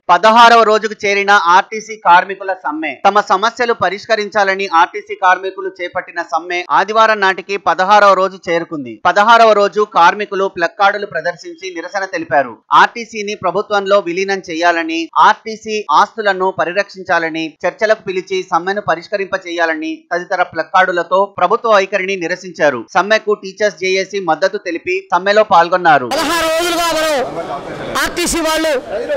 పదహారవ రోజుకు చేరిన ఆర్టీసీ కార్మికుల సమ్మె తమ సమస్యలు పరిష్కరించాలని ఆర్టీసీ కార్మికులు చేపట్టిన సమ్మె ఆదివారం నాటికి పదహారవ రోజు చేరుకుంది పదహారవ రోజు కార్మికులు ప్లక్కార్డులు ప్రదర్శించి నిరసన తెలిపారు ఆర్టీసీని ప్రభుత్వంలో విలీనం చేయాలని ఆర్టీసీ ఆస్తులను పరిరక్షించాలని చర్చలకు పిలిచి సమ్మెను పరిష్కరింప చేయాలని తదితర ప్లక్కార్డులతో ప్రభుత్వ వైఖరిని నిరసించారు సమ్మెకు టీచర్స్ జేఏసీ మద్దతు తెలిపి సమ్మెలో పాల్గొన్నారు పదహారు రోజులుగా మనం ఆర్టీసీ వాళ్ళు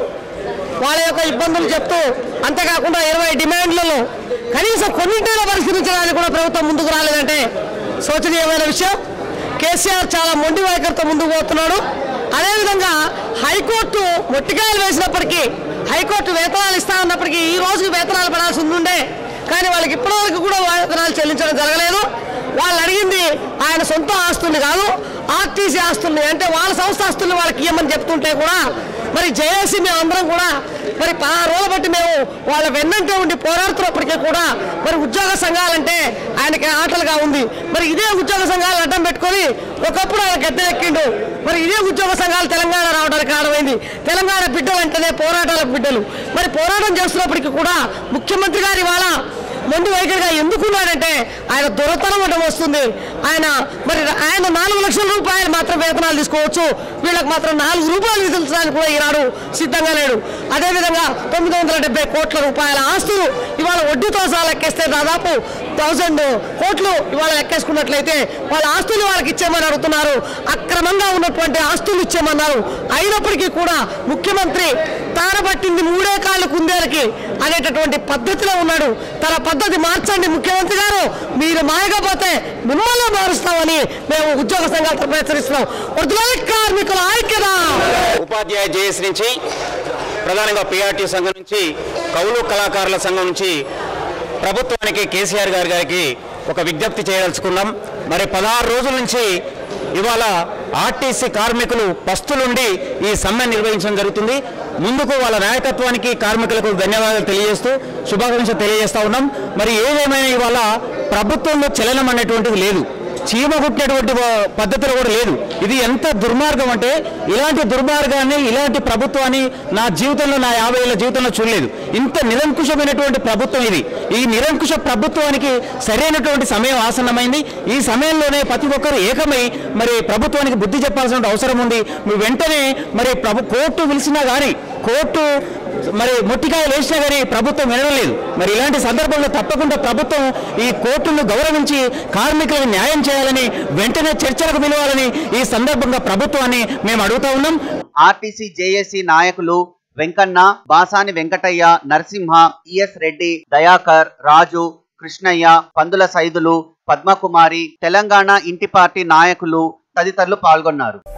వాళ్ళ యొక్క ఇబ్బందులు చెప్తూ అంతేకాకుండా ఇరవై డిమాండ్లలో కనీసం కొన్నింటిలో పరిష్కరించడానికి కూడా ప్రభుత్వం ముందుకు రాలేదంటే శోచనీయమైన విషయం కేసీఆర్ చాలా మొండి వైఖరితో ముందుకు పోతున్నాడు అదేవిధంగా హైకోర్టు మొట్టికాయలు వేసినప్పటికీ హైకోర్టు వేతనాలు ఇస్తా ఉన్నప్పటికీ ఈ రోజు వేతనాలు పడాల్సి ఉండుండే కానీ వాళ్ళకి ఇప్పటివరకు కూడా వేతనాలు చెల్లించడం జరగలేదు వాళ్ళు అడిగింది ఆయన సొంత ఆస్తుల్ని కాదు ఆర్టీసీ ఆస్తుల్ని అంటే వాళ్ళ సంస్థ ఆస్తుల్ని వాళ్ళకి ఇవ్వమని చెప్తుంటే కూడా మరి జేఏసీ మేము అందరం కూడా మరి పదహారు రోజులు బట్టి మేము వాళ్ళ వెన్నంటే ఉండి పోరాడుతున్నప్పటికీ కూడా మరి ఉద్యోగ సంఘాలంటే ఆయనకి ఆటలుగా ఉంది మరి ఇదే ఉద్యోగ సంఘాలు అడ్డం పెట్టుకొని ఒకప్పుడు ఆయన గద్దె ఎక్కిండు మరి ఇదే ఉద్యోగ సంఘాలు తెలంగాణ రావడానికి కారణమైంది తెలంగాణ బిడ్డలు అంటేనే పోరాటాలకు బిడ్డలు మరి పోరాటం చేస్తున్నప్పటికీ కూడా ముఖ్యమంత్రి గారి వాళ్ళ మొండి వైఖరిగా ఎందుకున్నాడంటే ఆయన దొరతనం ఉండడం వస్తుంది ఆయన మరి ఆయన నాలుగు లక్షల రూపాయలు మాత్రం వేతనాలు తీసుకోవచ్చు వీళ్ళకి మాత్రం నాలుగు రూపాయలు విధించడానికి కూడా ఈనాడు సిద్ధంగా లేడు అదేవిధంగా తొమ్మిది వందల డెబ్బై కోట్ల రూపాయల ఆస్తులు ఇవాళ వడ్డీతో సహా లెక్కేస్తే దాదాపు థౌజండ్ కోట్లు ఇవాళ లెక్కేసుకున్నట్లయితే వాళ్ళ ఆస్తులు వాళ్ళకి ఇచ్చేయమని అడుగుతున్నారు అక్రమంగా ఉన్నటువంటి ఆస్తులు ఇచ్చేయమన్నారు అయినప్పటికీ కూడా ముఖ్యమంత్రి తార పట్టింది మూడే కాళ్ళు కుందేలకి అనేటటువంటి పద్ధతిలో ఉన్నాడు తన పద్ధతి మార్చండి ముఖ్యమంత్రి గారు మీరు మాయకపోతే మిమ్మల్ని మారుస్తామని మేము ఉద్యోగ సంఘాల తరపున హెచ్చరిస్తున్నాం వృద్ధుల కార్మికుల ఐక్యత ఉపాధ్యాయ జేఎస్ నుంచి ప్రధానంగా పిఆర్టీ సంఘం నుంచి కౌలు కళాకారుల సంఘం నుంచి ప్రభుత్వానికి కేసీఆర్ గారి గారికి ఒక విజ్ఞప్తి చేయదలుచుకున్నాం మరి పదహారు రోజుల నుంచి ఇవాళ ఆర్టీసీ కార్మికులు పస్తులుండి ఈ సమ్మె నిర్వహించడం జరుగుతుంది ముందుకు వాళ్ళ నాయకత్వానికి కార్మికులకు ధన్యవాదాలు తెలియజేస్తూ శుభాకాంక్షలు తెలియజేస్తా ఉన్నాం మరి ఏదేమైనా ఇవాళ ప్రభుత్వంలో చలనం అనేటువంటిది లేదు చీమ కుట్టినటువంటి పద్ధతిలో కూడా లేదు ఇది ఎంత దుర్మార్గం అంటే ఇలాంటి దుర్మార్గాన్ని ఇలాంటి ప్రభుత్వాన్ని నా జీవితంలో నా యాభై ఏళ్ళ జీవితంలో చూడలేదు ఇంత నిరంకుశమైనటువంటి ప్రభుత్వం ఇది ఈ నిరంకుశ ప్రభుత్వానికి సరైనటువంటి సమయం ఆసన్నమైంది ఈ సమయంలోనే ప్రతి ఒక్కరు ఏకమై మరి ప్రభుత్వానికి బుద్ధి చెప్పాల్సిన అవసరం ఉంది నువ్వు వెంటనే మరి ప్రభు కోర్టు పిలిచినా కానీ కోర్టు మరి మొట్టికాయ వేసినా కానీ ప్రభుత్వం వినడం లేదు మరి ఇలాంటి సందర్భంలో తప్పకుండా ప్రభుత్వం ఈ కోర్టును గౌరవించి కార్మికులకు న్యాయం చేయాలని వెంటనే చర్చలకు పిలవాలని ఈ సందర్భంగా ప్రభుత్వాన్ని మేము అడుగుతా ఉన్నాం ఆర్టీసీ జేఏసీ నాయకులు వెంకన్న బాసాని వెంకటయ్య నరసింహ ఈఎస్ రెడ్డి దయాకర్ రాజు కృష్ణయ్య పందుల సైదులు పద్మకుమారి తెలంగాణ ఇంటి పార్టీ నాయకులు తదితరులు పాల్గొన్నారు